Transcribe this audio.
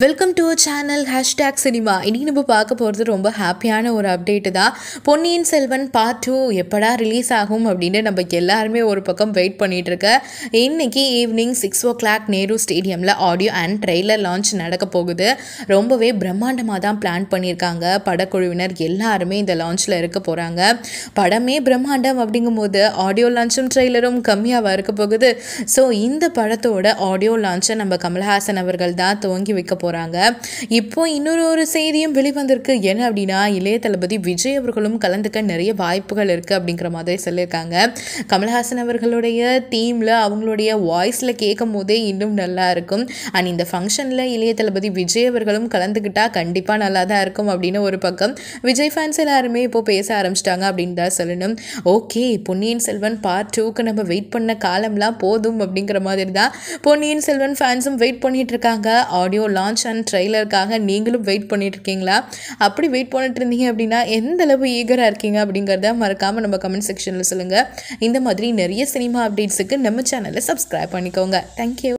welcome to channel hashtag cinema இன்றைக்கி நம்ம பார்க்க போகிறது ரொம்ப ஹாப்பியான ஒரு அப்டேட்டு தான் பொன்னியின் செல்வன் பார்ட் டூ எப்படா ரிலீஸ் ஆகும் அப்படின்னு நம்ம எல்லாருமே ஒரு பக்கம் வெயிட் பண்ணிட்டு இருக்க இன்னைக்கு evening six o'clock Nehru ஸ்டேடியமில் ஆடியோ அண்ட் ட்ரெய்லர் லான்ச் நடக்க போகுது ரொம்பவே பிரம்மாண்டமாக தான் பிளான் பண்ணியிருக்காங்க படக்குழுவினர் எல்லாருமே இந்த லான்ச்சில் இருக்க போகிறாங்க படமே பிரம்மாண்டம் அப்படிங்கும்போது ஆடியோ லான்ச்சும் ட்ரெய்லரும் கம்மியாக இருக்க போகுது ஸோ இந்த படத்தோட ஆடியோ லான்ச்சை நம்ம கமல்ஹாசன் அவர்கள் தான் துவங்கி வைக்க போகிறாங்க இப்போ இன்னொரு ஒரு செய்தியும் வெளிவந்திருக்கு என்ன அப்படின்னா இளைய தளபதி விஜய் அவர்களும் கலந்துக்க நிறைய வாய்ப்புகள் இருக்குது அப்படிங்கிற மாதிரி சொல்லியிருக்காங்க கமல்ஹாசன் அவர்களுடைய டீமில் அவங்களுடைய வாய்ஸில் கேட்கும் போதே இன்னும் நல்லா இருக்கும் அண்ட் இந்த ஃபங்க்ஷனில் இளைய தளபதி விஜய் அவர்களும் கலந்துக்கிட்டா கண்டிப்பாக நல்லா தான் இருக்கும் அப்படின்னு ஒரு பக்கம் விஜய் ஃபேன்ஸ் எல்லாருமே இப்போ பேச ஆரம்பிச்சிட்டாங்க அப்படின்னு தான் சொல்லணும் ஓகே பொன்னியின் செல்வன் பார்ட் டூக்கு நம்ம வெயிட் பண்ண காலம்லாம் போதும் அப்படிங்கிற மாதிரி தான் பொன்னியின் செல்வன் ஃபேன்ஸும் வெயிட் பண்ணிட்டு இருக்காங்க ஆடியோ லான்ச் அண்ட் ட்ரெய்லருக்காக நீங்களும் வெயிட் பண்ணிட்டு இருக்கீங்களா அப்படி வெயிட் பண்ணிட்டு இருந்தீங்க அப்படின்னா எந்த அளவு ஈகராக இருக்கீங்க அப்படிங்கிறத மறக்காமல் நம்ம கமெண்ட் செக்ஷனில் சொல்லுங்கள் இந்த மாதிரி நிறைய சினிமா அப்டேட்ஸுக்கு நம்ம சேனலை சப்ஸ்கிரைப் பண்ணிக்கோங்க தேங்க்யூ